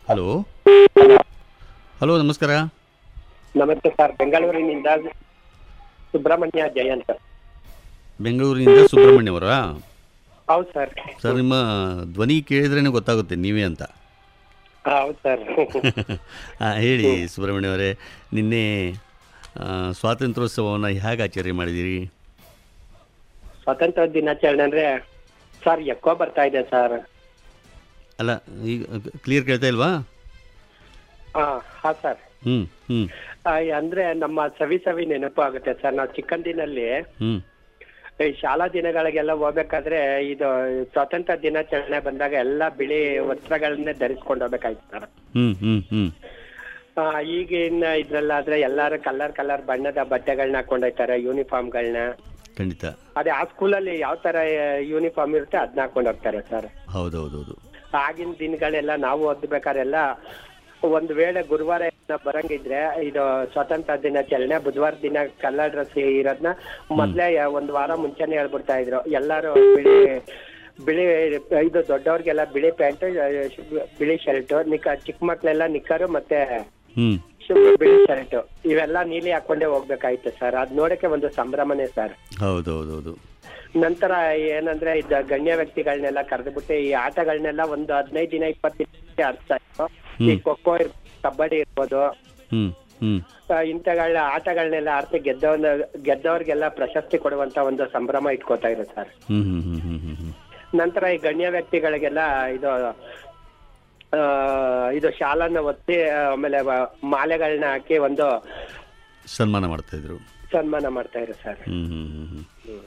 hello hello ನಮಸ್ಕಾರ ನಮಸ್ತೆ sir ಬೆಂಗಳೂರಿನಿಂದ ಸುಬ್ರಹ್ಮಣ್ಯ ಜಯಂತ್ ಬೆಂಗಳೂರಿನಿಂದ ಸುಬ್ರಹ್ಮಣ್ಯ ಅವರಾ ಹೌದು ಸರ್ ಸರ್ ನಿಮ್ಮ ಧ್ವನಿ ಕೇಳಿದ್ರೇ ಗೊತ್ತಾಗುತ್ತೆ ನೀವೇ ಅಂತ ಹೌದು ಸರ್ ಆ, ಹೇಳಿ ಸುಬ್ರಹ್ಮಣ್ಯ ಅವರೇ ನಿನ್ನೆ ಆ, ಸ್ವಾತಂತ್ರ್ಯೋತ್ಸವವನ್ನು ಹೇಗೆ ಆಚರಣೆ ಮಾಡಿದ್ದೀರಿ ಸ್ವಾತಂತ್ರ್ಯ ದಿನಾಚರಣೆ ಅಂದ್ರೆ ಸರ್ ಎಕ್ಕೋ ಬರ್ತಾ ಇದೆ ಸರ್ ಅಲ್ಲ ಈಗ ಕ್ಲಿಯರ್ ಕೇಳ್ತಾ ಇಲ್ವಾ ಹಾ ಹಾ ಸರ್ ಹ್ಞೂ ಹ್ಞೂ ಆ, ಅಂದ್ರೆ ನಮ್ಮ ಸವಿ ಸವಿ ನೆನಪು ಆಗುತ್ತೆ ಸರ್ ನಾವು ಚಿಕ್ಕಂದಿನಲ್ಲಿ ಹ್ಞೂ ಈ ಶಾಲಾ ದಿನಗಳಿಗೆಲ್ಲ ಹೋಗ್ಬೇಕಾದ್ರೆ ಇದು ಸ್ವಾತಂತ್ರ್ಯ ದಿನಾಚರಣೆ ಬಂದಾಗ ಎಲ್ಲ ಬಿಳಿ ವಸ್ತ್ರಗಳನ್ನೇ ಧರಿಸ್ಕೊಂಡು ಹೋಗ್ಬೇಕಾಯ್ತು ಸರ್ ಹ್ಞೂ ಹ್ಞೂ ಹ್ಞೂ ಆ, ಈಗಿನ ಇದ್ರಲ್ಲಾದ್ರೆ ಎಲ್ಲಾರು ಕಲರ್ ಕಲರ್ ಬಣ್ಣದ ಬಟ್ಟೆಗಳನ್ನ ಹಾಕೊಂಡೋಗ್ತಾರೆ ಯೂನಿಫಾರ್ಮ್ಗಳನ್ನ ಖಂಡಿತ ಅದೇ ಆ ಸ್ಕೂಲಲ್ಲಿ ಯಾವ ತರ ಯೂನಿಫಾರ್ಮ್ ಇರುತ್ತೆ ಅದನ್ನ ಹಾಕೊಂಡು ಹೋಗ್ತಾರೆ ಸರ್ ಹೌದೌದೌದು ಆಗಿನ ದಿನಗಳೆಲ್ಲ ನಾವು ಓದ್ಬೇಕಾರೆಲ್ಲ ಒಂದ್ ವೇಳೆ ಗುರುವಾರ ಏನಾರ ಬರಂಗಿದ್ರೆ ಇದು ಸ್ವಾತಂತ್ರ್ಯ ದಿನಾಚರಣೆ ಬುಧವಾರ ದಿನ ಕಲರ್ ಡ್ರೆಸ್ ಇರೋದ್ನ ಮೊದ್ಲೇ ಒಂದ್ ವಾರ ಮುಂಚೆನೆ ಹೇಳ್ಬಿಡ್ತಾ ಇದ್ರು ಎಲ್ಲಾರು ಬಿಳಿ ಬಿಳಿ ಇದು ದೊಡ್ಡವ್ರಿಗೆಲ್ಲ ಬಿಳಿ ಪ್ಯಾಂಟ್ ಬಿಳಿ ಶರ್ಟ್ ನಿಕ್ಕ ಚಿಕ್ಕ ಮಕ್ಳೆಲ್ಲ ನಿಕ್ಕರು ಮತ್ತೆ ಹ್ಞೂ ಶು- ಬಿಳಿ ಶರ್ಟ್ ಇವೆಲ್ಲ ನೀಲಿ ಹಾಕೊಂಡೇ ಹೋಗ್ಬೇಕಾಯ್ತು ಸರ್ ಅದ್ ನೋಡಕ್ಕೆ ಒಂದು ಸಂಭ್ರಮನೇ ಸರ್ ಹೌದೌದೌದು ನಂತರ ಏನಂದ್ರೆ ಇದ ಗಣ್ಯ ವ್ಯಕ್ತಿಗಳನ್ನೆಲ್ಲ ಕರೆದುಬಿಟ್ಟು ಈ ಆಟಗಳನ್ನೆಲ್ಲ ಒಂದು ಹದಿನೈದು ದಿನ ಇಪ್ಪತ್ತು ದಿನ ಆಡ್ತಾ ಇತ್ತು ಈ ಖೋ ಖೋ ಇರ್ಬೋದು ಕಬಡ್ಡಿ ಇರ್ಬೋದು ಹ್ಞೂ ಹ್ಞೂ ಆ, ಇಂಥಗಳ ಆಟಗಳನ್ನೆಲ್ಲ ಆಡ್ತಿ ಗೆದ್ದವನ್ನ ಗೆದ್ದವ್ರಿಗೆಲ್ಲ ಪ್ರಶಸ್ತಿ ಕೊಡುವಂತ ಒಂದು ಸಂಭ್ರಮ ಇಟ್ಕೋತಾ ಇರೋ ಸರ್ ಹ್ಞೂ ಹ್ಞೂ ಹ್ಞೂ ಹ್ಞೂ ಹ್ಞೂ ಹ್ಞೂ ನಂತರ ಈ ಗಣ್ಯ ವ್ಯಕ್ತಿಗಳಿಗೆಲ್ಲ ಇದು ಆ, ಇದು ಶಾಲನ್ನ ಒತ್ತಿ ಆಮೇಲೆ ವ- ಮಾಲೆಗಳನ್ನ ಹಾಕಿ ಒಂದು ಸನ್ಮಾನ ಮಾಡ್ತಾಯಿದ್ರು ಸನ್ಮಾನ ಮಾಡ್ತಾ ಇರೋ ಸರ್ ಹ್ಞೂ ಹ್ಞೂ ಹ್ಞೂ ಹ್ಞೂ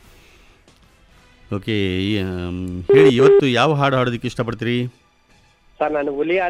ಓಕೆ ಈ, ಆಮ್, ಹೇಳಿ ಇವತ್ತು ಯಾವ ಹಾಡು ಹಾಡೋದಕ್ಕೆ ಇಷ್ಟಪಡ್ತೀರಿ ಸರ್ ನಾನು ಹುಲಿಯ